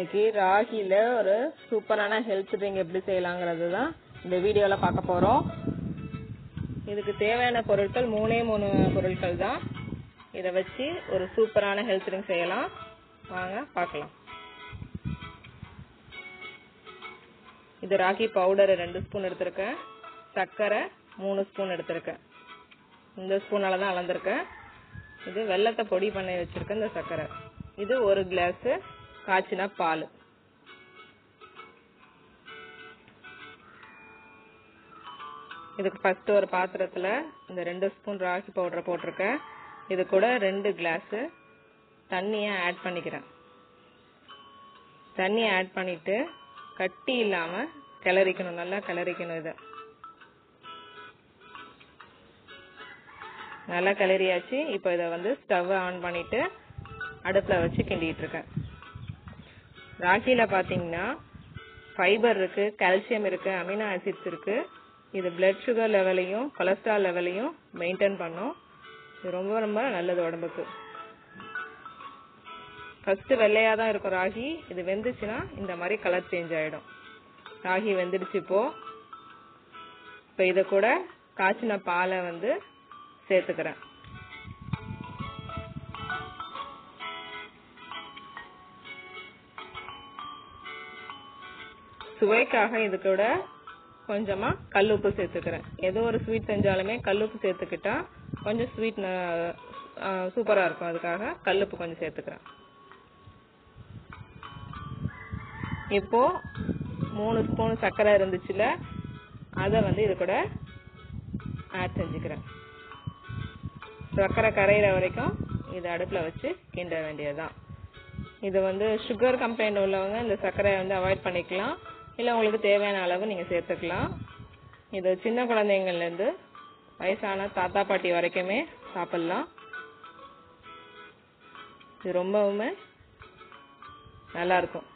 இன்னைக்கு ராகில ஒரு சூப்பரான ஹெல்த் ட்ரிங்க் எப்படி செய்யலாங்கிறது தான் இந்த வீடியோல பார்க்க போறோம் இதுக்கு தேவையான பொருட்கள் மூணே மூணு பொருட்கள் தான் இதை வச்சு ஒரு சூப்பரான ஹெல்த் ட்ரிங்க் செய்யலாம் வாங்க பார்க்கலாம் இது ராகி பவுடர் ரெண்டு ஸ்பூன் எடுத்திருக்கேன் சர்க்கரை மூணு ஸ்பூன் எடுத்திருக்கேன் இந்த ஸ்பூனால தான் அளந்திருக்கேன் இது வெள்ளத்தை பொடி பண்ணி வச்சிருக்கேன் இந்த சர்க்கரை இது ஒரு கிளாஸ் காய்ச்சின பால் இதுக்கு ஃபர்ஸ்ட் ஒரு பாத்திரத்துல இந்த ரெண்டு ஸ்பூன் ராகி பவுடரை போட்டிருக்கேன் இது கூட ரெண்டு கிளாஸ் தண்ணியை ஆட் பண்ணிக்கிறேன் தண்ணியை ஆட் பண்ணிட்டு கட்டி இல்லாம கிளறிக்கணும் நல்லா கிளறிக்கணும் இதை நல்லா கிளறியாச்சு இப்போ இதை வந்து ஸ்டவ் ஆன் பண்ணிட்டு அடுப்பில் வச்சு கிண்டிட்டு இருக்கேன் ராகில பார்த்தீங்கன்னா ஃபைபர் இருக்கு கால்சியம் இருக்கு அமினோ ஆசிட்ஸ் இருக்கு இது பிளட் சுகர் லெவலையும் கொலஸ்ட்ரால் லெவலையும் மெயின்டைன் பண்ணும் இது ரொம்ப ரொம்ப நல்லது உடம்புக்கு ஃபர்ஸ்ட் வெள்ளையா தான் இருக்கும் ராகி இது வெந்துச்சுன்னா இந்த மாதிரி கலர் சேஞ்ச் ஆயிடும் ராகி வெந்துடுச்சு இப்போ இப்போ இதை கூட காய்ச்சின பாலை வந்து சேர்த்துக்கிறேன் சுவைக்காக இது கூட கொஞ்சமா கல்லுப்பு சேர்த்துக்கிறேன் ஏதோ ஒரு ஸ்வீட் செஞ்சாலுமே கல்லுப்பு சேர்த்துக்கிட்டா கொஞ்சம் ஸ்வீட் சூப்பரா இருக்கும் அதுக்காக கல்லுப்பு கொஞ்சம் சேர்த்துக்கிறேன் இப்போ மூணு ஸ்பூன் சர்க்கரை இருந்துச்சுல அதை வந்து இது கூட ஆட் செஞ்சுக்கிறேன் சர்க்கரை கரையிற வரைக்கும் இதை அடுப்பில் வச்சு கிண்ட வேண்டியதுதான் இது வந்து சுகர் கம்ப்ளைண்ட் உள்ளவங்க இந்த சர்க்கரையை வந்து அவாய்ட் பண்ணிக்கலாம் இல்லை உங்களுக்கு தேவையான அளவு நீங்கள் சேர்த்துக்கலாம் இது சின்ன குழந்தைங்கள்லேருந்து வயசான தாத்தா பாட்டி வரைக்குமே சாப்பிட்லாம் இது ரொம்பவுமே நல்லா இருக்கும்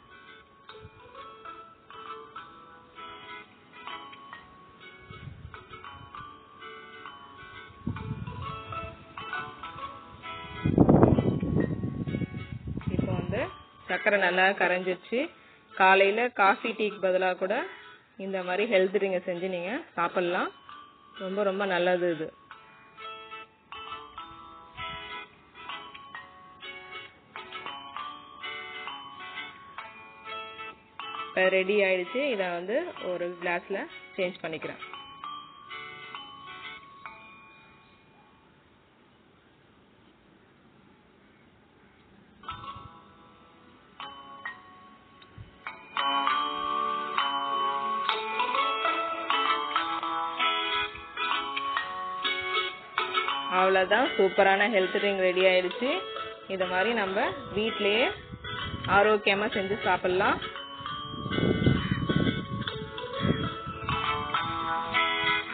இப்போ வந்து சர்க்கரை நல்லா கரைஞ்சிருச்சு காலையில காஃபி டீக்கு பதிலாக கூட இந்த மாதிரி ஹெல்த் ட்ரிங்கை செஞ்சு நீங்க சாப்பிடலாம் ரொம்ப ரொம்ப நல்லது இது இப்போ ரெடி ஆயிடுச்சு இதை வந்து ஒரு கிளாஸ்ல சேஞ்ச் பண்ணிக்கிறேன் அவ்வளோதான் சூப்பரான ஹெல்த் ட்ரிங்க் ரெடி ஆயிடுச்சு இது மாதிரி நம்ம வீட்லயே ஆரோக்கியமா செஞ்சு சாப்பிடலாம்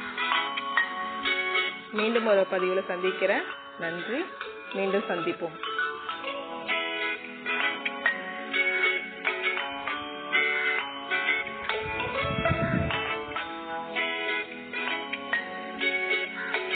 மீண்டும் ஒரு பதிவில் சந்திக்கிறேன் நன்றி மீண்டும் சந்திப்போம்